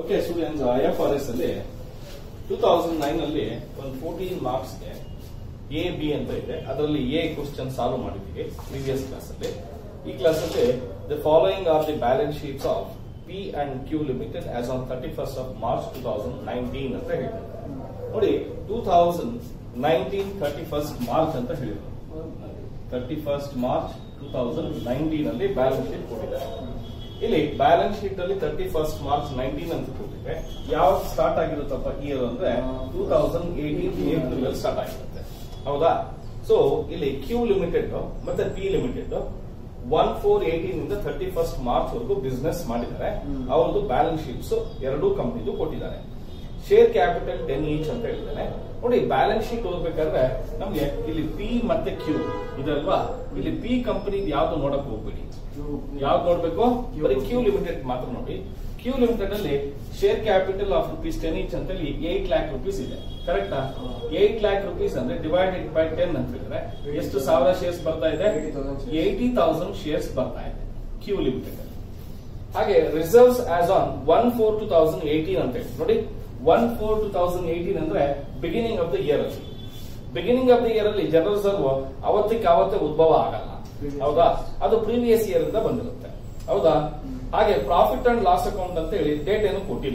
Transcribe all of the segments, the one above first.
Okay students I F R S ಅಲ್ಲಿ two thousand nine ಅಲ್ಲಿ ಒಂದು ಫೋರ್ಟೀನ್ ಮಾರ್ಕ್ಸ್ಗೆ ಎ ಬಿ ಅಂತ ಇದೆ ಅದರಲ್ಲಿ ಎ ಕ್ವಶನ್ ಸಾಲ್ವ್ ಮಾಡಿದ್ದೀವಿ ಪ್ರೀವಿಯಸ್ ಕ್ಲಾಸ್ ಅಲ್ಲಿ ಈ ಕ್ಲಾಸ್ ಅಲ್ಲಿ the following are the balance sheets of P and Q limited as on thirty first of March two thousand nineteen ಅಂತ ಹೇಳಿದ್ದಾರೆ ನೋಡಿ two thousand nineteen thirty first March ಅಂತ ಹೇಳಿದ್ರು thirty first March two thousand nineteen ಅಲ್ಲಿ balance sheet ಕೊಟ್ಟಿದ್ದಾರೆ ಇಲ್ಲಿ balance sheet ಅಲ್ಲಿ thirty first March nineteen ಅಂತ ಕೊಟ್ಟಿದೆ ಯಾವಾಗ ಸ್ಟಾರ್ಟ್ ಆಗಿರುತ್ತಪ್ಪ ಇಯರ್ ಅಂದ್ರೆ ಟೂ ತೌಸಂಡ್ ಏಟೀನ್ ಏಪ್ರಿಲ್ ಅಲ್ಲಿ ಸ್ಟಾರ್ಟ್ ಆಗಿರುತ್ತೆ ಹೌದಾ ಸೊ ಇಲ್ಲಿ ಕ್ಯೂ ಲಿಮಿಟೆಡ್ ಮತ್ತೆ P limited one four eighteen ಇಂದ ತರ್ಟಿ ಫಸ್ಟ್ ಮಾರ್ಚ್ ವರೆಗೂ ಬಿಸ್ನೆಸ್ ಮಾಡಿದ್ದಾರೆ ಅವ್ರದ್ದು ಬ್ಯಾಲೆನ್ಸ್ ಶೀಟ್ಸ್ ಎರಡೂ ಕಂಪ್ನಿದು ಕೊಟ್ಟಿದ್ದಾರೆ ಶೇರ್ ಕ್ಯಾಪಿಟಲ್ ಟೆನ್ ಈಚ್ ಅಂತ ಹೇಳಿದ್ದಾನೆ ನೋಡಿ ಬ್ಯಾಲೆನ್ಸ್ ಶೀಟ್ ಓದ್ಬೇಕಾದ್ರೆ ನಮ್ಗೆ ಇಲ್ಲಿ ಪಿ ಮತ್ತೆ ಕ್ಯೂ ಇದಲ್ವಾ ಇಲ್ಲಿ ಪಿ ಕಂಪನಿ ಯಾವ್ದು ನೋಡಕ್ ಹೋಗ್ಬೇಡಿ ಯಾವ್ದು ನೋಡ್ಬೇಕು ಬರೀ ಕ್ಯೂ ಲಿಮಿಟೆಡ್ ಮಾತ್ರ ನೋಡಿ ಕ್ಯೂ ಲಿಮಿಟೆಡ್ ಅಲ್ಲಿ share capital of rupees ten each ಅಂತ ಹೇಳಿ ಏಟ್ ಲ್ಯಾಕ್ ರುಪೀಸ್ ಇದೆ ಕರೆಕ್ಟಾ ಏಟ್ ಲ್ಯಾಕ್ ರುಪೀಸ್ ಅಂದ್ರೆ ಡಿವೈಡೆಡ್ ಬೈ ಟೆನ್ ಅಂತ ಹೇಳಿದ್ರೆ ಎಷ್ಟು ಸಾವಿರ ಶೇರ್ಸ್ ಬರ್ತಾ ಇದೆ 80,000 ಏಯ್ಟಿ ತೌಸಂಡ್ ಶೇರ್ಸ್ ಬರ್ತಾ ಇದೆ ಕ್ಯೂ ಲಿಮಿಟೆಡ್ ಅಲ್ಲಿ ಹಾಗೆ reserves as on one four two thousand eighteen ಅಂತ ಹೇಳಿ ನೋಡಿ one four two thousand eighteen ಅಂದ್ರೆ ಬಿಗಿನಿಂಗ್ ಆಫ್ ದ ಇಯರ್ ಅಲ್ಲಿ ಬಿಗಿನಿಂಗ್ ಆಫ್ ದ ಇಯರ್ ಅಲ್ಲಿ ಜನರಲ್ ರಿಸರ್ವ್ ಅವತ್ತಿಗೆ ಅವತ್ತೇ ಉದ್ಭವ ಆಗಲ್ಲ ಹೌದಾ ಅದು ಪ್ರೀವಿಯಸ್ ಇಯರ್ ಇಂದ ಬಂದಿರುತ್ತೆ ಹೌದಾ ಹಾಗೆ ಪ್ರಾಫಿಟ್ ಅಂಡ್ ಲಾಸ್ ಅಕೌಂಟ್ ಅಂತ ಹೇಳಿ ಡೇಟ್ ಏನು ಕೊಟ್ಟಿಲ್ಲ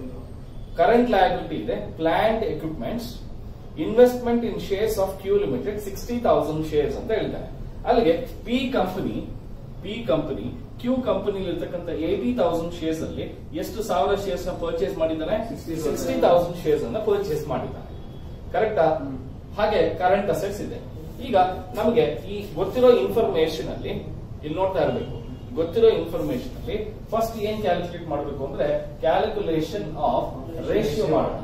ಕರೆಂಟ್ ಲಯಬಿಲಿಟಿ ಇದೆ plant equipments investment in shares of Q limited sixty thousand shares ಅಂತ ಹೇಳ್ತಾರೆ ಅಲ್ಲಿಗೆ P company P company Q company ಇರ್ತಕ್ಕಂಥ ಏಟಿ ತೌಸಂಡ್ ಶೇರ್ಸ್ ಅಲ್ಲಿ ಎಷ್ಟು ಸಾವಿರ ಶೇರ್ಸ್ ನ ಪರ್ಚೇಸ್ ಮಾಡಿದ್ದಾನೆ 60,000. ಸಿಕ್ಸ್ಟಿ ತೌಸಂಡ್ ಶೇರ್ಸ್ ಅನ್ನ ಪರ್ಚೇಸ್ ಮಾಡಿದ್ದಾನೆ ಕರೆಕ್ಟಾ ಹ್ಮ್. ಹಾಗೆ ಕರೆಂಟ್ ಅಸೆಟ್ಸ್ ಇದೆ ಈಗ ನಮಗೆ ಈ ಗೊತ್ತಿರೋ ಇನ್ಫಾರ್ಮೇಶನ್ ಅಲ್ಲಿ ಇಲ್ಲಿ ನೋಡ್ತಾ ಇರಬೇಕು ಗೊತ್ತಿರೋ ಇನ್ಫಾರ್ಮೇಶನ್ ಅಲ್ಲಿ ಫಸ್ಟ್ ಏನ್ ಕ್ಯಾಲ್ಕುಲೇಟ್ ಮಾಡಬೇಕು ಅಂದ್ರೆ ಕ್ಯಾಲ್ಕುಲೇಷನ್ ಆಫ್ ರೇಷಿಯೋ ಮಾಡೋಣ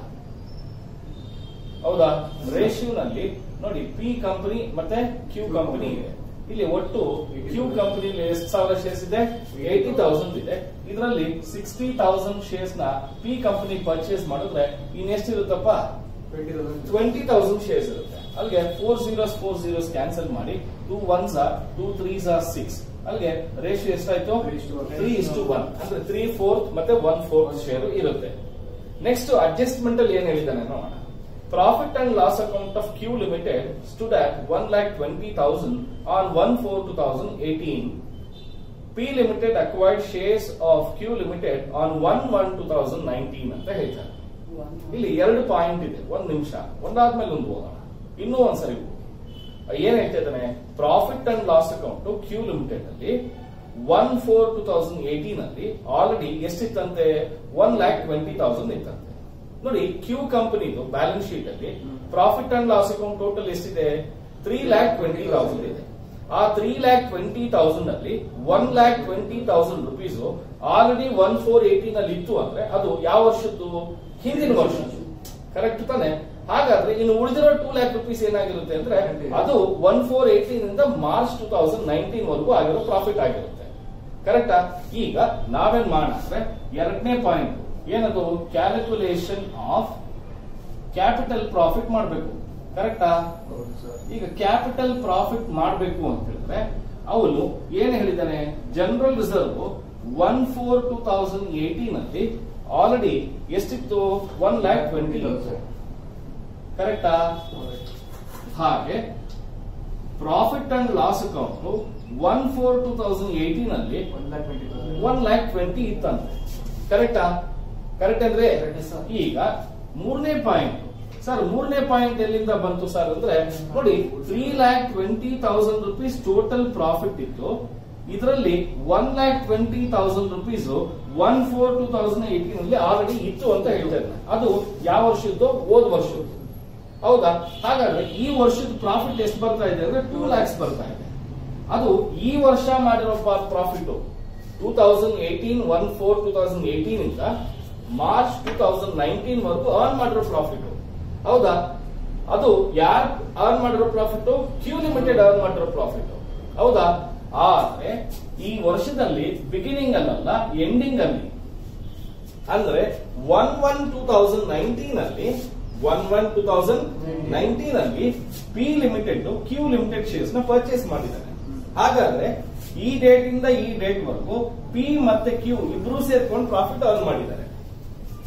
ಹೌದಾ ರೇಷಿಯೋ ನಲ್ಲಿ ನೋಡಿ ಪಿ ಕಂಪನಿ ಮತ್ತೆ ಕ್ಯೂ ಕಂಪನಿ ಇದೆ ಇಲ್ಲಿ ಒಟ್ಟು ಕ್ಯೂ ಕಂಪನಿಲಿ ಎಷ್ಟು ಸಾವಿರ ಶೇರ್ಸ್ ಇದೆ ಏಟಿ ತೌಸಂಡ್ ಇದೆ ಇದರಲ್ಲಿ ಸಿಕ್ಸ್ಟಿ ತೌಸಂಡ್ ಶೇರ್ಸ್ ನ ಪಿ ಕಂಪನಿ ಪರ್ಚೇಸ್ ಮಾಡಿದ್ರೆ ಇನ್ನೆಷ್ಟಿರುತ್ತಪ್ಪ ಟ್ವೆಂಟಿ ತೌಸಂಡ್ ಶೇರ್ಸ್ ಇರುತ್ತೆ ಅಲ್ಲಿಗೆ four zeros four zeros cancel ಮಾಡಿ two ones or two threes or six ಅಲ್ಲಿಗೆ ರೇಷಿಯೋ ಎಷ್ಟಾಯ್ತು Three is to one. Three is to one ಅಂದ್ರೆ ತ್ರೀ ಫೋರ್ತ್ ಮತ್ತೆ ಒನ್ ಫೋರ್ತ್ ಶೇರ್ ಇರುತ್ತೆ ನೆಕ್ಸ್ಟ್ ಅಡ್ಜಸ್ಟ್ಮೆಂಟ್ ಅಲ್ಲಿ ಏನ್ ಹೇಳಿದ್ದಾನೆ ನೋಡೋಣ profit and loss account of Q limited stood at one lakh twenty thousand on one four two thousand eighteen P limited acquired shares of Q limited on one one two thousand nineteen ಅಂತ ಹೇಳ್ತಾರೆ ಇಲ್ಲಿ ಎರಡು point ಇದೆ ಒಂದ್ ನಿಮಿಷ ಒಂದಾದ್ಮೇಲೆ ಒಂದು ಹೋಗೋಣ ಇನ್ನೂ ಒಂದ್ಸರಿ ಹೋಗಿ ಏನ್ ಹೇಳ್ತಾ ಇದ್ದಾನೆ profit and loss account Q limited ಅಲ್ಲಿ one four two thousand eighteen ಅಲ್ಲಿ ಆಲ್ರೆಡಿ ಎಷ್ಟಿತ್ತಂತೆ ಒನ್ ಲ್ಯಾಕ್ ಟ್ವೆಂಟಿ ತೌಸಂಡ್ ಇತ್ತಂತೆ ನೋಡಿ ಕ್ಯೂ ಕಂಪನಿದು ಬ್ಯಾಲೆನ್ಸ್ ಶೀಟ್ ಅಲ್ಲಿ profit and loss account total ಎಷ್ಟಿದೆ ತ್ರೀ ಲ್ಯಾಕ್ ಟ್ವೆಂಟಿ ತೌಸಂಡ್ ಇದೆ ಆ ತ್ರೀ ಲ್ಯಾಕ್ ಟ್ವೆಂಟಿ ತೌಸಂಡ್ ಅಲ್ಲಿ one lakh twenty thousand rupees already one four eighteen ಅಲ್ಲಿ ಇತ್ತು ಅಂದ್ರೆ ಅದು ಯಾವ ವರ್ಷದ್ದು ಹಿಂದಿನ ವರ್ಷದ್ದು ಕರೆಕ್ಟ್ ತಾನೆ ಹಾಗಾದ್ರೆ ಇನ್ನು ಉಳಿದಿರೋ ಟೂ ಲ್ಯಾಕ್ ರುಪೀಸ್ ಏನಾಗಿರುತ್ತೆ ಅಂದ್ರೆ ಅದು ಒನ್ ಫೋರ್ ಏಟೀನ್ ಇಂದ ಮಾರ್ಚ್ ಟೂ ತೌಸಂಡ್ ನೈನ್ಟೀನ್ ವರೆಗೂ ಆಗಿರೋ ಪ್ರಾಫಿಟ್ ಆಗಿರುತ್ತೆ ಕರೆಕ್ಟಾ ಈಗ ನಾವೇನ್ ಮಾಡೋಣ ಅಂದ್ರೆ ಎರಡನೇ ಪಾಯಿಂಟ್ ಏನದು ಕ್ಯಾಲ್ಕುಲೇಷನ್ ಆಫ್ ಕ್ಯಾಪಿಟಲ್ ಪ್ರಾಫಿಟ್ ಮಾಡಬೇಕು ಕರೆಕ್ಟಾ ಈಗ ಕ್ಯಾಪಿಟಲ್ ಪ್ರಾಫಿಟ್ ಮಾಡಬೇಕು ಅಂತ ಹೇಳಿದ್ರೆ ಅವನು ಏನ್ ಹೇಳಿದ್ದಾನೆ general reserve one four two thousand eighteen ಅಲ್ಲಿ ಆಲ್ರೆಡಿ ಎಷ್ಟಿತ್ತು ಒನ್ ಲ್ಯಾಕ್ ಟ್ವೆಂಟಿ ಕರೆಕ್ಟಾ ಹಾಗೆ profit and loss account one four two thousand eighteen ಅಲ್ಲಿ ಒನ್ ಲ್ಯಾಕ್ ಟ್ವೆಂಟಿ ಇತ್ತಂತೆ ಕರೆಕ್ಟಾ ಕರೆಕ್ಟ್ ಅಂದ್ರೆ Correct, sir. ಈಗ ಮೂರನೇ ಪಾಯಿಂಟ್ ಸರ್ ಮೂರನೇ ಪಾಯಿಂಟ್ ಎಲ್ಲಿಂದ ಬಂತು ಸರ್ ಅಂದ್ರೆ ನೋಡಿ three lakh twenty thousand rupees total profit ಇತ್ತು ಇದರಲ್ಲಿ one lakh twenty thousand rupees one four two thousand eighteen ಅಲ್ಲಿ ಆಲ್ರೆಡಿ ಇತ್ತು ಅಂತ ಹೇಳ್ತಾ ಇದ್ದಾನೆ ಅದು ಯಾವ ವರ್ಷದ್ದು ಹೋದ್ ವರ್ಷದ್ದು ಹೌದಾ ಹಾಗಾದ್ರೆ ಈ ವರ್ಷದ ಪ್ರಾಫಿಟ್ ಎಷ್ಟು ಬರ್ತಾ ಇದೆ ಅಂದ್ರೆ ಟೂ ಲ್ಯಾಕ್ಸ್ ಬರ್ತಾ ಇದೆ ಅದು ಈ ವರ್ಷ ಮಾಡಿರೋ profit two thousand eighteen one four two thousand eighteen ಇಂದ ಮಾರ್ಚ್ ಟೂ ತೌಸಂಡ್ ನೈನ್ಟೀನ್ ವರೆಗೂ ಅರ್ನ್ ಮಾಡಿರೋ ಪ್ರಾಫಿಟ್ ಹೌದಾ ಅದು ಯಾರು ಅರ್ನ್ ಮಾಡಿರೋ ಪ್ರಾಫಿಟ್ ಕ್ಯೂ ಲಿಮಿಟೆಡ್ ಅರ್ನ್ ಮಾಡಿರೋ ಪ್ರಾಫಿಟ್ ಹೌದಾ ಆದ್ರೆ ಈ ವರ್ಷದಲ್ಲಿ ಬಿಗಿನಿಂಗ್ ಅಲ್ಲಲ್ಲ ಎಂಡಿಂಗ್ ಅಲ್ಲಿ ಅಂದ್ರೆ one one two thousand nineteen ಅಲ್ಲಿ one one two thousand nineteen ಅಲ್ಲಿ P limited Q limited shares ನ ಪರ್ಚೇಸ್ ಮಾಡಿದ್ದಾರೆ ಹಾಗಾದ್ರೆ ಈ ಡೇಟ್ ಇಂದ ಈ ಡೇಟ್ ವರೆಗೂ ಪಿ ಮತ್ತೆ ಕ್ಯೂ ಇಬ್ರು ಸೇರ್ಕೊಂಡು ಪ್ರಾಫಿಟ್ ಅರ್ನ್ ಮಾಡಿದ್ದಾರೆ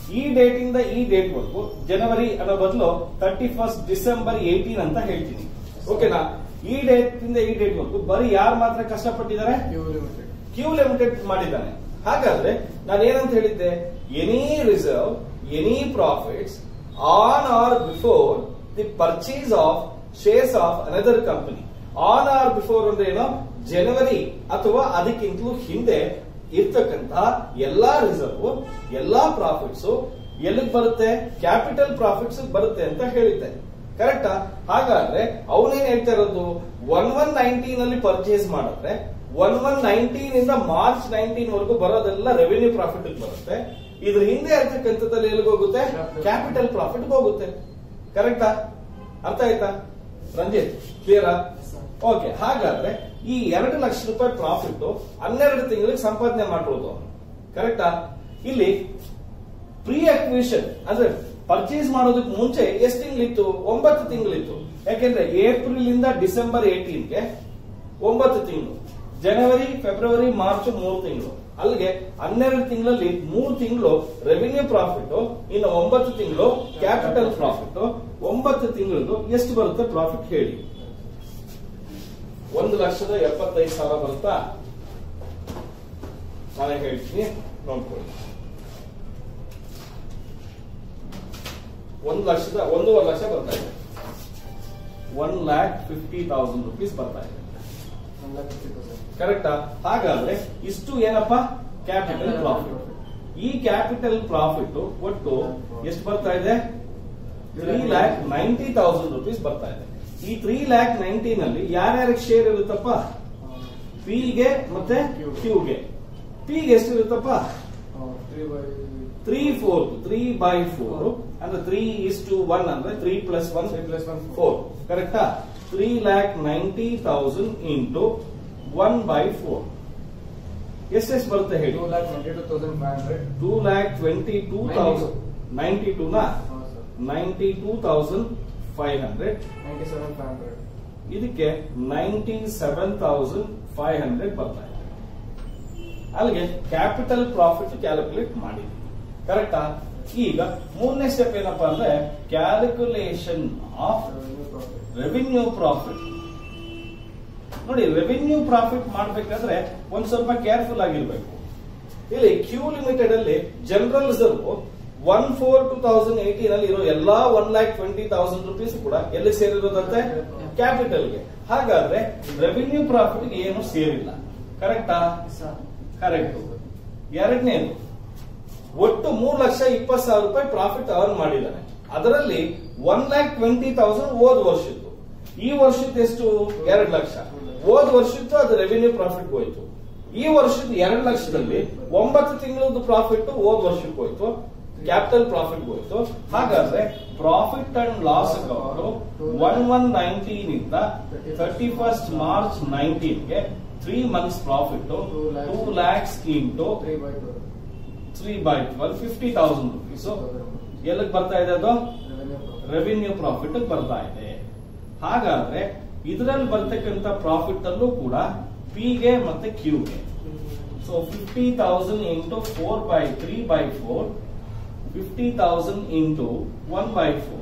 ಈ ಡೇಟ್ ಇಂದ ಈ ಡೇಟ್ ವರೆಗೂ ಜನವರಿ ಅನ್ನೋ ಬದಲು ತರ್ಟಿ ಫಸ್ಟ್ ಡಿಸೆಂಬರ್ ಏಯ್ಟೀನ್ ಅಂತ ಹೇಳ್ತೀನಿ ಓಕೆನಾ ಈ ಡೇಟ್ ಇಂದ ಈ ಡೇಟ್ ವರೆಗೂ ಬರೀ ಯಾರು ಮಾತ್ರ ಕಷ್ಟಪಟ್ಟಿದ್ದಾರೆ ಕ್ಯೂ ಲಿಮಿಟೆಡ್ ಮಾಡಿದ್ದಾನೆ ಹಾಗಾದ್ರೆ ನಾನು ಏನಂತ ಹೇಳಿದ್ದೆ any reserve any profits on or before the purchase of shares of another company on or before ಅಂದ್ರೆ ಏನು ಜನವರಿ ಅಥವಾ ಅದಕ್ಕಿಂತಲೂ ಹಿಂದೆ ಇರ್ತಕ್ಕಂತಹ ಎಲ್ಲಾ ರಿಸರ್ವ್ ಎಲ್ಲಾ ಪ್ರಾಫಿಟ್ಸ್ ಎಲ್ಲಿಗೆ ಬರುತ್ತೆ ಕ್ಯಾಪಿಟಲ್ ಪ್ರಾಫಿಟ್ಸ್ ಬರುತ್ತೆ ಅಂತ ಹೇಳಿದ್ದೆ ಕರೆಕ್ಟಾ ಹಾಗಾದ್ರೆ ಅವನೇನ್ ಹೇಳ್ತಾ ಇರೋದು ಒನ್ ಒನ್ ನೈನ್ಟೀನ್ ಅಲ್ಲಿ ಪರ್ಚೇಸ್ ಮಾಡಿದ್ರೆ ಒನ್ ಒನ್ ನೈನ್ಟೀನ್ ಇಂದ ಮಾರ್ಚ್ ನೈನ್ಟೀನ್ ವರೆಗೂ ಬರೋದೆಲ್ಲ ರೆವಿನ್ಯೂ ಪ್ರಾಫಿಟ್ ಬರುತ್ತೆ ಇದ್ರ ಹಿಂದೆ ಇರ್ತಕ್ಕಂಥದ್ದಲ್ಲಿ ಎಲ್ಲಿಗೆ ಹೋಗುತ್ತೆ ಕ್ಯಾಪಿಟಲ್ ಪ್ರಾಫಿಟ್ ಹೋಗುತ್ತೆ ಕರೆಕ್ಟಾ ಅರ್ಥ ಆಯ್ತಾ ರಂಜಿತ್ ಕ್ಲಿಯರಾ ಓಕೆ ಹಾಗಾದ್ರೆ ಈ ಎರಡು ಲಕ್ಷ ರೂಪಾಯಿ ಪ್ರಾಫಿಟ್ ಹನ್ನೆರಡು ತಿಂಗಳಿಗೆ ಸಂಪಾದನೆ ಮಾಡ್ಬೋದು ಕರೆಕ್ಟಾ ಇಲ್ಲಿ ಪ್ರೀ ಅಕ್ವಿಷನ್ ಅಂದ್ರೆ ಪರ್ಚೇಸ್ ಮಾಡೋದಕ್ಕೆ ಮುಂಚೆ ಎಷ್ಟು ತಿಂಗಳಿತ್ತು ಒಂಬತ್ತು ತಿಂಗಳಿತ್ತು ಯಾಕೆಂದ್ರೆ ಏಪ್ರಿಲ್ ಇಂದ ಡಿಸೆಂಬರ್ ಏಟೀನ್ಗೆ ಒಂಬತ್ತು ತಿಂಗಳು ಜನವರಿ ಫೆಬ್ರವರಿ ಮಾರ್ಚ್ ಮೂರು ತಿಂಗಳು ಅಲ್ಲಿಗೆ ಹನ್ನೆರಡು ತಿಂಗಳಲ್ಲಿ ಮೂರು ತಿಂಗಳು ರೆವಿನ್ಯೂ ಪ್ರಾಫಿಟ್ ಇನ್ನು ಒಂಬತ್ತು ತಿಂಗಳು ಕ್ಯಾಪಿಟಲ್ ಪ್ರಾಫಿಟ್ ಒಂಬತ್ತು ತಿಂಗಳದ್ದು ಎಷ್ಟು ಬರುತ್ತೆ ಪ್ರಾಫಿಟ್ ಹೇಳಿ ಒಂದು ಲಕ್ಷದ ಎಪ್ಪತ್ತೈದು ಸಾವಿರ ಬರುತ್ತಾ ನಾನೇ ಹೇಳ್ತೀನಿ ನೋಡ್ಕೊಳ್ಳಿ ಒಂದು ಲಕ್ಷದ ಒಂದೂವರೆ ಲಕ್ಷ ಬರ್ತಾ ಇದೆ one lakh fifty thousand rupees ಬರ್ತಾ ಇದೆ ಕರೆಕ್ಟಾ ಹಾಗಾದ್ರೆ ಇಷ್ಟು ಏನಪ್ಪ ಕ್ಯಾಪಿಟಲ್ ಪ್ರಾಫಿಟ್ ಈ ಕ್ಯಾಪಿಟಲ್ ಪ್ರಾಫಿಟ್ ಒಟ್ಟು ಎಷ್ಟು ಬರ್ತಾ ಇದೆ three lakh ninety thousand rupees ಬರ್ತಾ ಇದೆ ಈ ತ್ರೀ ಲ್ಯಾಕ್ ನೈಂಟೀನ್ ಅಲ್ಲಿ ಯಾರ್ಯಾರಿಗೆ ಶೇರ್ ಇರುತ್ತಪ್ಪ ಪಿಗೆ ಮತ್ತೆ ಕ್ಯೂಗೆ ಪಿಗೆ ಎಷ್ಟು ಇರುತ್ತಪ್ಪ three four three by four ಅಂದ್ರೆ ತ್ರೀ ಇಸ್ ಟು ಒನ್ ಅಂದ್ರೆ ತ್ರೀ ಪ್ಲಸ್ ಒನ್ ಫೋರ್ ಕರೆಕ್ಟಾ three lakh ninety thousand into one by four ಎಷ್ಟೆಷ್ಟು ಬರುತ್ತೆ ಹೇಳಿ two lakh twenty two thousand ninety two ನಾ ninety two thousand five hundred ಇದಕ್ಕೆ ninety seven thousand five hundred ಬರ್ತಾ ಇದೆ ಅಲ್ಲಿಗೆ ಕ್ಯಾಪಿಟಲ್ ಪ್ರಾಫಿಟ್ ಕ್ಯಾಲ್ಕುಲೇಟ್ ಮಾಡಿದ್ವಿ ಕರೆಕ್ಟಾ ಈಗ ಮೂರನೇ ಸ್ಟೆಪ್ ಏನಪ್ಪಾ ಅಂದ್ರೆ ಕ್ಯಾಲ್ಕುಲೇಷನ್ ಆಫ್ ರೆವಿನ್ಯೂ ಪ್ರಾಫಿಟ್ ನೋಡಿ ರೆವಿನ್ಯೂ ಪ್ರಾಫಿಟ್ ಮಾಡ್ಬೇಕಾದ್ರೆ ಒಂದ್ ಸ್ವಲ್ಪ ಕೇರ್ಫುಲ್ ಆಗಿರ್ಬೇಕು ಇಲ್ಲಿ ಕ್ಯೂ ಲಿಮಿಟೆಡ್ ಅಲ್ಲಿ general reserve one four two thousand eighteen ಅಲ್ಲಿ ಇರೋ ಎಲ್ಲಾ one lakh twenty thousand rupees ಕೂಡ ಎಲ್ಲಿ ಸೇರಿರೋದಂತೆ ಕ್ಯಾಪಿಟಲ್ಗೆ ಹಾಗಾದ್ರೆ ರೆವಿನ್ಯೂ ಪ್ರಾಫಿಟ್ ಏನು ಸೇರಿಲ್ಲ ಕರೆಕ್ಟಾ ಕರೆಕ್ಟ್ ಎರಡನೇದು ಒಟ್ಟು ಮೂರ್ ಲಕ್ಷ ಇಪ್ಪತ್ತು ಸಾವಿರ ರೂಪಾಯಿ ಪ್ರಾಫಿಟ್ ಅರ್ನ್ ಮಾಡಿದ್ದಾನೆ ಅದರಲ್ಲಿ ಒನ್ ಲ್ಯಾಕ್ ಟ್ವೆಂಟಿ ತೌಸಂಡ್ ಹೋದ್ ವರ್ಷದ್ದು ಈ ವರ್ಷದ್ದು ಎಷ್ಟು ಎರಡು ಲಕ್ಷ ಹೋದ್ ವರ್ಷದ್ದು ಅದು ರೆವಿನ್ಯೂ ಪ್ರಾಫಿಟ್ ಹೋಯ್ತು ಈ ವರ್ಷದ ಎರಡು ಲಕ್ಷದಲ್ಲಿ ಒಂಬತ್ತು ತಿಂಗಳದ್ದು ಪ್ರಾಫಿಟ್ ಹೋದ್ ವರ್ಷಕ್ಕೆ ಹೋಯ್ತು ಕ್ಯಾಪಿಟಲ್ ಪ್ರಾಫಿಟ್ ಹೋಯ್ತು ಹಾಗಾದ್ರೆ profit and loss account one one nineteen ಇಂದ ಥರ್ಟಿ ಫಸ್ಟ್ ಮಾರ್ಚ್ ನೈನ್ಟೀನ್ಗೆ three months profit two lakhs into three by twelve fifty thousand rupees ಎಲ್ಲಿಗೆ ಬರ್ತಾ ಇದೆ ಅದು ರೆವಿನ್ಯೂ ಪ್ರಾಫಿಟ್ ಬರ್ತಾ ಇದೆ ಹಾಗಾದ್ರೆ ಇದರಲ್ಲಿ ಬರ್ತಕ್ಕಂತ ಪ್ರಾಫಿಟ್ ಅಲ್ಲೂ ಕೂಡ ಪಿಗೆ ಮತ್ತೆ ಕ್ಯೂಗೆ so fifty thousand into four by three by four fifty thousand into one by four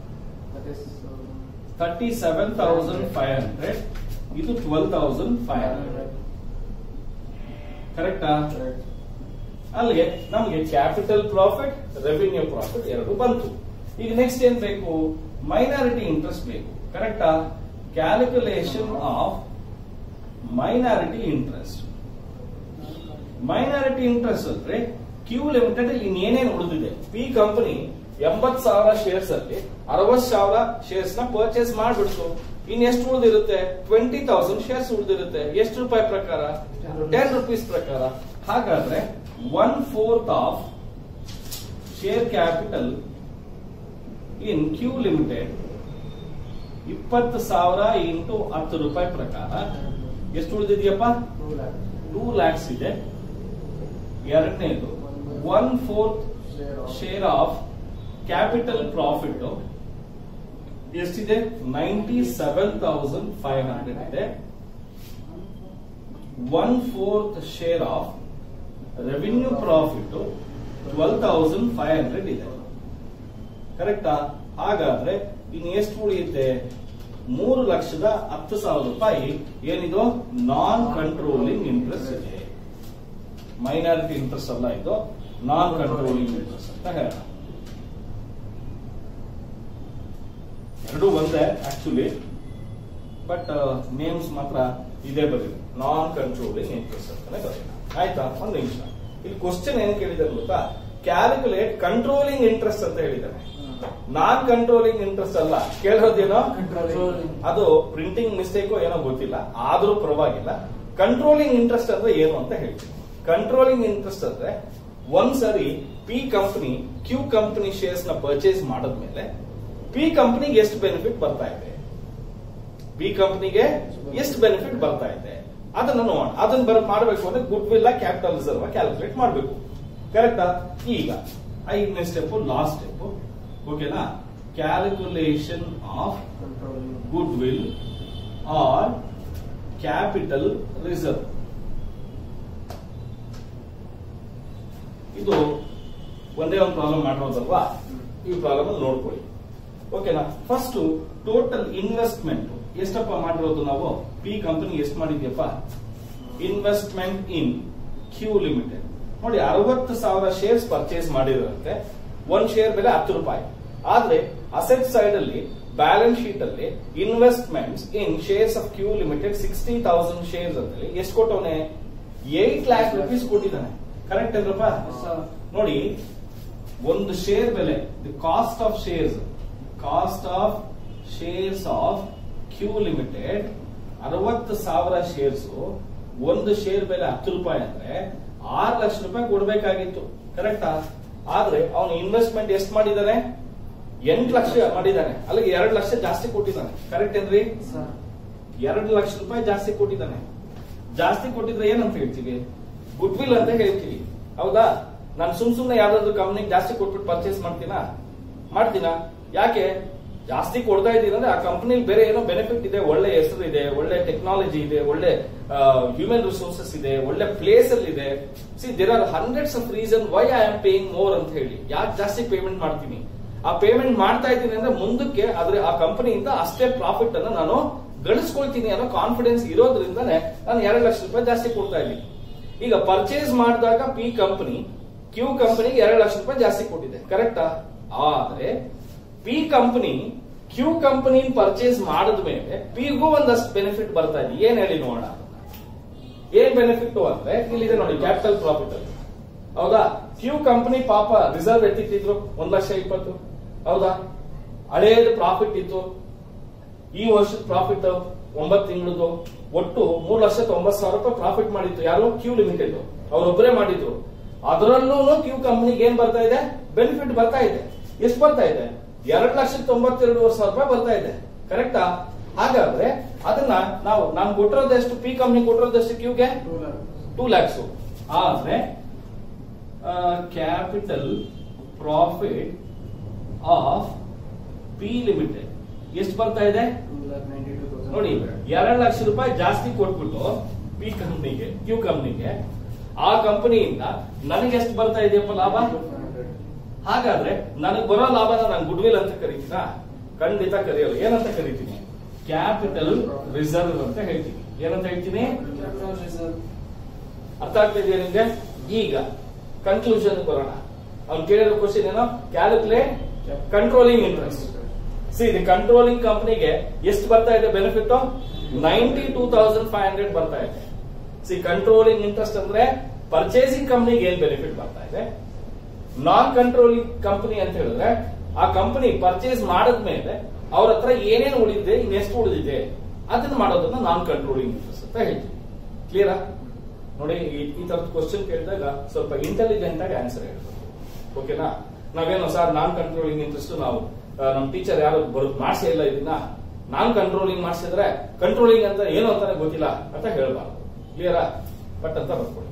thirty seven thousand five hundred ಇದು ಟ್ವೆಲ್ ತೌಸಂಡ್ ಫೈವ್ ಹಂಡ್ರೆಡ್ ಕರೆಕ್ಟಾ ಅಲ್ಲಿಗೆ ನಮಗೆ ಕ್ಯಾಪಿಟಲ್ ಪ್ರಾಫಿಟ್ ರೆವಿನ್ಯೂ ಪ್ರಾಫಿಟ್ ಎರಡು ಬಂತು ಈಗ ನೆಕ್ಸ್ಟ್ ಏನ್ ಬೇಕು ಮೈನಾರಿಟಿ ಇಂಟ್ರೆಸ್ಟ್ ಬೇಕು ಕರೆಕ್ಟಾ calculation of minority interest minority interest ಅಂದ್ರೆ ಕ್ಯೂ ಲಿಮಿಟೆಡ್ ಇಲ್ಲಿ ಇನ್ನೇನೇನು ಉಳಿದಿದೆ ಪಿ ಕಂಪನಿ ಎಂಬತ್ ಸಾವಿರ ಶೇರ್ಸ್ ಅಲ್ಲಿ ಅರವತ್ ಸಾವಿರ ಶೇರ್ಸ್ ನ ಪರ್ಚೇಸ್ ಮಾಡ್ಬಿಡ್ತು ಇನ್ ಎಷ್ಟು ಉಳಿದಿರುತ್ತೆ ಟ್ವೆಂಟಿ ತೌಸಂಡ್ ಶೇರ್ಸ್ ಉಳಿದಿರುತ್ತೆ ಎಷ್ಟು ರೂಪಾಯಿ ಪ್ರಕಾರ ಟೆನ್ ರುಪೀಸ್ ಪ್ರಕಾರ ಹಾಗಾದ್ರೆ one fourth of share capital in Q limited ಇಪ್ಪತ್ತು ಸಾವಿರ ಇಂಟು ಹತ್ತು ರೂಪಾಯಿ ಪ್ರಕಾರ ಎಷ್ಟು ಉಳಿದಿದೆಯಪ್ಪ ಟೂ ಲ್ಯಾಕ್ಸ್ ಇದೆ ಎರಡನೇದು one fourth share of capital profit ಎಷ್ಟಿದೆ ninety seven thousand five hundred ಇದೆ one fourth share of revenue profit twelve thousand five hundred ಇದೆ ಕರೆಕ್ಟಾ ಹಾಗಾದ್ರೆ ಇನ್ನು ಎಷ್ಟು ಉಳಿಯುತ್ತೆ ಮೂರು ಲಕ್ಷದ ಹತ್ತು ಸಾವಿರ ರೂಪಾಯಿ ಏನಿದು ನಾನ್ ಕಂಟ್ರೋಲಿಂಗ್ ಇಂಟ್ರೆಸ್ಟ್ ಇದೆ ಮೈನಾರಿಟಿ ಇಂಟ್ರೆಸ್ಟ್ ಅಲ್ಲ ಇದು ನಾನ್ ಕಂಟ್ರೋಲಿಂಗ್ ಇಂಟ್ರೆಸ್ಟ್ ಅಂತ ಹೇಳೋಣ ಎರಡು ಒಂದೇ ಆಕ್ಚುಲಿ ಬಟ್ ನೇಮ್ಸ್ ಮಾತ್ರ ಇದೇ ಬರೀರಿ ನಾನ್ ಕಂಟ್ರೋಲಿಂಗ್ ಇಂಟ್ರೆಸ್ಟ್ ಅಂತಾನೆ ಬರೀರಿ ಆಯ್ತಾ ಒಂದು ನಿಮಿಷ ಇಲ್ಲಿ ಕ್ವಶನ್ ಏನ್ ಕೇಳಿದಾರೆ ಗೊತ್ತಾ ಕ್ಯಾಲ್ಕುಲೇಟ್ ಕಂಟ್ರೋಲಿಂಗ್ ಇಂಟ್ರೆಸ್ಟ್ ಅಂತ ಹೇಳಿದ್ದಾನೆ ನಾನ್ ಕಂಟ್ರೋಲಿಂಗ್ ಇಂಟ್ರೆಸ್ಟ್ ಅಲ್ಲ ಕೇಳಿರೋದೇನೋ ಅದು ಪ್ರಿಂಟಿಂಗ್ ಮಿಸ್ಟೇಕ್ ಏನೋ ಗೊತ್ತಿಲ್ಲ ಆದ್ರೂ ಪರವಾಗಿಲ್ಲ ಕಂಟ್ರೋಲಿಂಗ್ ಇಂಟ್ರೆಸ್ಟ್ ಅಂದ್ರೆ ಏನು ಅಂತ ಹೇಳ್ತೀನಿ ಕಂಟ್ರೋಲಿಂಗ್ ಇಂಟ್ರೆಸ್ಟ್ ಅಂದ್ರೆ ಒಂದ್ಸರಿ P company Q company shares ನ ಪರ್ಚೇಸ್ ಮಾಡಿದ್ಮೇಲೆ ಪಿ ಕಂಪನಿಗೆ ಎಷ್ಟು ಬೆನಿಫಿಟ್ ಬರ್ತಾ ಇದೆ ಬಿ ಕಂಪನಿಗೆ ಎಷ್ಟು ಬೆನಿಫಿಟ್ ಬರ್ತಾ ಇದೆ ಅದನ್ನ ನೋಡೋಣ ಅದನ್ನ ಬರ್ ಮಾಡಬೇಕು ಅಂದ್ರೆ goodwill capital reserve calculate ಮಾಡಬೇಕು ಕರೆಕ್ಟಾ ಈಗ ಐದನೇ ಸ್ಟೆಪ್ ಲಾಸ್ಟ್ ಸ್ಟೆಪ್ ಓಕೆನಾ calculation of goodwill or capital reserve ಇದು ಒಂದೇ ಒಂದು ಪ್ರಾಬ್ಲಮ್ ಮಾಡಿರೋದಲ್ವಾ ಈ ಪ್ರಾಬ್ಲಮ್ ನೋಡ್ಕೊಳ್ಳಿ ಓಕೆನಾ ಫಸ್ಟ್ ಟೋಟಲ್ ಇನ್ವೆಸ್ಟ್ಮೆಂಟ್ ಎಷ್ಟಪ್ಪ ಮಾಡಿರೋದು ನಾವು ಪಿ ಕಂಪನಿ ಎಷ್ಟು ಮಾಡಿದ್ಯಪ್ಪ ಇನ್ವೆಸ್ಟ್ಮೆಂಟ್ ಇನ್ ಕ್ಯೂ ಲಿಮಿಟೆಡ್ ನೋಡಿ ಅರವತ್ತು ಸಾವಿರ ಶೇರ್ಸ್ ಪರ್ಚೇಸ್ ಮಾಡಿರೋಂತೆ ಒಂದ್ ಶೇರ್ ಬೆಲೆ ಹತ್ತು ರೂಪಾಯಿ ಆದ್ರೆ ಅಸೆಟ್ ಸೈಡ್ ಅಲ್ಲಿ ಬ್ಯಾಲೆನ್ಸ್ ಶೀಟ್ ಅಲ್ಲಿ investments in shares of Q limited sixty thousand shares ಅಂತ ಎಷ್ಟು ಕೊಟ್ಟವನೆ ಏಟ್ ಲ್ಯಾಕ್ ರುಪೀಸ್ ಕೊಟ್ಟಿದ್ದಾನೆ ಕರೆಕ್ಟ್ ಅಲ್ರಪ್ಪ ನೋಡಿ ಒಂದು ಶೇರ್ ಬೆಲೆ the cost of shares cost of shares of Q limited ಅರವತ್ತು ಸಾವಿರ ಶೇರ್ಸ್ ಒಂದು ಶೇರ್ ಬೆಲೆ ಹತ್ತು ರೂಪಾಯಿ ಅಂದ್ರೆ ಆರು ಲಕ್ಷ ರೂಪಾಯಿ ಕೊಡ್ಬೇಕಾಗಿತ್ತು ಕರೆಕ್ಟಾ ಆದ್ರೆ ಅವನು ಇನ್ವೆಸ್ಟ್ಮೆಂಟ್ ಎಷ್ಟು ಮಾಡಿದಾನೆ ಎಂಟು ಲಕ್ಷ ಮಾಡಿದ್ದಾನೆ ಅಲ್ಲಿಗೆ ಎರಡು ಲಕ್ಷ ಜಾಸ್ತಿ ಕೊಟ್ಟಿದ್ದಾನೆ ಕರೆಕ್ಟ್ ಏನ್ರಿ ಎರಡು ಲಕ್ಷ ರೂಪಾಯಿ ಜಾಸ್ತಿ ಕೊಟ್ಟಿದ್ದಾನೆ ಜಾಸ್ತಿ ಕೊಟ್ಟಿದ್ರೆ ಏನಂತ ಹೇಳ್ತೀವಿ ಗುಡ್ ವಿಲ್ ಅಂತ ಹೇಳ್ತೀವಿ ಹೌದಾ ನಾನು ಸುಮ್ ಸುಮ್ನೆ ಯಾವ್ದಾದ್ರು ಕಂಪ್ನಿಗೆ ಜಾಸ್ತಿ ಕೊಟ್ಬಿಟ್ಟು ಪರ್ಚೇಸ್ ಮಾಡ್ತೀನಾ ಮಾಡ್ತೀನಾ ಯಾಕೆ ಜಾಸ್ತಿ ಕೊಡ್ತಾ ಇದ್ದೀನಿ ಅಂದ್ರೆ ಆ ಕಂಪನಿಲಿ ಬೇರೆ ಏನೋ ಬೆನಿಫಿಟ್ ಇದೆ ಒಳ್ಳೆ ಹೆಸರು ಇದೆ ಒಳ್ಳೆ ಟೆಕ್ನಾಲಜಿ ಇದೆ ಒಳ್ಳೆ ಹ್ಯೂಮನ್ ರಿಸೋರ್ಸಸ್ ಇದೆ ಒಳ್ಳೆ ಪ್ಲೇಸ್ ಅಲ್ಲಿ ಇದೆ see there are hundreds of reason why I am paying more ಅಂತ ಹೇಳಿ ಯಾಕೆ ಜಾಸ್ತಿ ಪೇಮೆಂಟ್ ಮಾಡ್ತೀನಿ ಆ ಪೇಮೆಂಟ್ ಮಾಡ್ತಾ ಇದ್ದೀನಿ ಅಂದ್ರೆ ಮುಂದಕ್ಕೆ ಆದ್ರೆ ಆ ಕಂಪನಿಯಿಂದ ಅಷ್ಟೇ ಪ್ರಾಫಿಟ್ ಅನ್ನ ನಾನು ಗಳಿಸ್ಕೊಳ್ತೀನಿ ಅನ್ನೋ ಕಾನ್ಫಿಡೆನ್ಸ್ ಇರೋದ್ರಿಂದಾನೆ ನಾನು ಎರಡು ಲಕ್ಷ ರೂಪಾಯಿ ಜಾಸ್ತಿ ಕೊಡ್ತಾ ಇದ್ದೀನಿ ಈಗ ಪರ್ಚೇಸ್ ಮಾಡಿದಾಗ ಪಿ ಕಂಪನಿ ಕ್ಯೂ ಕಂಪನಿಗೆ ಎರಡು ಲಕ್ಷ ರೂಪಾಯಿ ಜಾಸ್ತಿ ಕೊಟ್ಟಿದೆ ಕರೆಕ್ಟಾ ಆದ್ರೆ P company Q company purchase ಮಾಡಿದ್ಮೇಲೆ ಪಿಗೂ ಒಂದಷ್ಟು ಬೆನಿಫಿಟ್ ಬರ್ತಾ ಇದೆ ಏನ್ ಹೇಳಿ ನೋಡೋಣ ಏನ್ ಬೆನಿಫಿಟ್ ಅಂದ್ರೆ ಇಲ್ಲಿದೆ ನೋಡಿ ಕ್ಯಾಪಿಟಲ್ ಪ್ರಾಫಿಟ್ ಅಲ್ಲಿ ಹೌದಾ ಕ್ಯೂ ಕಂಪನಿ ಪಾಪ ರಿಸರ್ವ್ ಎತ್ತಿಟ್ಟಿದ್ರು ಒಂದ್ ಲಕ್ಷ ಇಪ್ಪತ್ತು ಹೌದಾ ಹಳೇದು ಪ್ರಾಫಿಟ್ ಇತ್ತು ಈ ವರ್ಷದ ಪ್ರಾಫಿಟ್ ಒಂಬತ್ತು ತಿಂಗಳದು ಒಟ್ಟು ಮೂರ್ ಲಕ್ಷ ತೊಂಬತ್ ಸಾವಿರ ರೂಪಾಯಿ ಪ್ರಾಫಿಟ್ ಮಾಡಿತ್ತು ಯಾರು ಕ್ಯೂ ಲಿಮಿಟೆಡ್ ಅವರೊಬ್ಬರೇ ಮಾಡಿದ್ರು ಅದರಲ್ಲೂ ಕ್ಯೂ ಕಂಪನಿಗೆ ಏನ್ ಬರ್ತಾ ಇದೆ ಬೆನಿಫಿಟ್ ಬರ್ತಾ ಇದೆ ಎಷ್ಟು ಬರ್ತಾ ಇದೆ ಎರಡ್ ಲಕ್ಷದ ತೊಂಬತ್ತೆರಡು ಸಾವಿರ ರೂಪಾಯಿ ಬರ್ತಾ ಇದೆ ಕರೆಕ್ಟಾ ಹಾಗಾದ್ರೆ ಅದನ್ನ ನಾವು ನಾನು ಕೊಟ್ಟಿರೋದೆಷ್ಟು ಪಿ ಕಂಪ್ನಿ ಕೊಟ್ಟಿರೋದೆಷ್ಟು ಕ್ಯೂಗೆ ಟೂ ಲ್ಯಾಕ್ಸ್ ಆದ್ರೆ capital profit of P limited ಎಷ್ಟು ಬರ್ತಾ ಇದೆ ನೋಡಿ ಎರಡು ಲಕ್ಷ ರೂಪಾಯಿ ಜಾಸ್ತಿ ಕೊಟ್ಬಿಟ್ಟು ಪಿ ಕಂಪ್ನಿಗೆ ಕ್ಯೂ ಕಂಪ್ನಿಗೆ ಆ ಕಂಪನಿಯಿಂದ ನನಗೆ ಎಷ್ಟು ಬರ್ತಾ ಇದೆಯಪ್ಪ ಲಾಭ ಹಾಗಾದ್ರೆ ನನಗೆ ಬರೋ ಲಾಭನ ನಾನು ಗುಡ್ ವಿಲ್ ಅಂತ ಕರಿತೀನಾ ಖಂಡಿತ ಕರೆಯಲ್ಲ ಏನಂತ ಕರಿತೀನಿ ಕ್ಯಾಪಿಟಲ್ ರಿಸರ್ವ್ ಅಂತ ಹೇಳ್ತೀನಿ ಏನಂತ ಹೇಳ್ತೀನಿ ಅರ್ಥ ಆಗ್ತಿದೆಯಾ ನಿಮ್ಗೆ ಈಗ ಕನ್ಕ್ಲೂಷನ್ ಬರೋಣ ಅವ್ನು ಕೇಳಿರೋ ಕ್ವಶನ್ ಏನೋ calculate controlling interest see the controlling ಕಂಪನಿಗೆ ಎಷ್ಟು ಬರ್ತಾ ಇದೆ benefit ninety two thousand five hundred ಬರ್ತಾ ಇದೆ ಸಿ ಕಂಟ್ರೋಲಿಂಗ್ ಇಂಟ್ರೆಸ್ಟ್ ಅಂದ್ರೆ ಪರ್ಚೇಸಿಂಗ್ ಕಂಪನಿಗೆ ಏನ್ ಬೆನಿಫಿಟ್ ಬರ್ತಾ ಇದೆ ನಾನ್ ಕಂಟ್ರೋಲಿಂಗ್ ಕಂಪನಿ ಅಂತ ಹೇಳಿದ್ರೆ ಆ ಕಂಪನಿ ಪರ್ಚೇಸ್ ಮಾಡಿದ್ಮೇಲೆ ಅವ್ರ ಹತ್ರ ಏನೇನು ಉಳಿದಿದೆ ಇನ್ನೆಷ್ಟು ಉಳಿದಿದೆ ಅದನ್ನ ಮಾಡೋದನ್ನ ನಾನ್ ಕಂಟ್ರೋಲಿಂಗ್ ಇಂಟ್ರೆಸ್ಟ್ ಅಂತ ಹೇಳ್ತೀವಿ ಕ್ಲಿಯರಾ ನೋಡಿ ಈ- ಈ ತರದ ಕ್ವಶನ್ ಕೇಳಿದಾಗ ಸ್ವಲ್ಪ ಇಂಟೆಲಿಜೆಂಟ್ ಆಗಿ ಆನ್ಸರ್ ಹೇಳ್ಬೇಕು ಓಕೆನಾ ನಾವೇನೋ ಸರ್ ನಾನ್ ಕಂಟ್ರೋಲಿಂಗ್ ಇಂಟ್ರೆಸ್ಟ್ ನಾವು ಆ, ನಮ್ ಟೀಚರ್ ಯಾರು ಬರೋದು ಮಾಡಿಸೇ ಇಲ್ಲ ಇದನ್ನ ನಾನ್ ಕಂಟ್ರೋಲಿಂಗ್ ಮಾಡಿಸಿದ್ರೆ ಕಂಟ್ರೋಲಿಂಗ್ ಅಂತ ಏನು ಅಂತಾನೆ ಗೊತ್ತಿಲ್ಲ ಅಂತ ಹೇಳ್ಬಾರ್ದು ಕ್ಲಿಯರಾ ಬಟ್ ಅಂತ ಬರ್ಕೊಳ್ಳಿ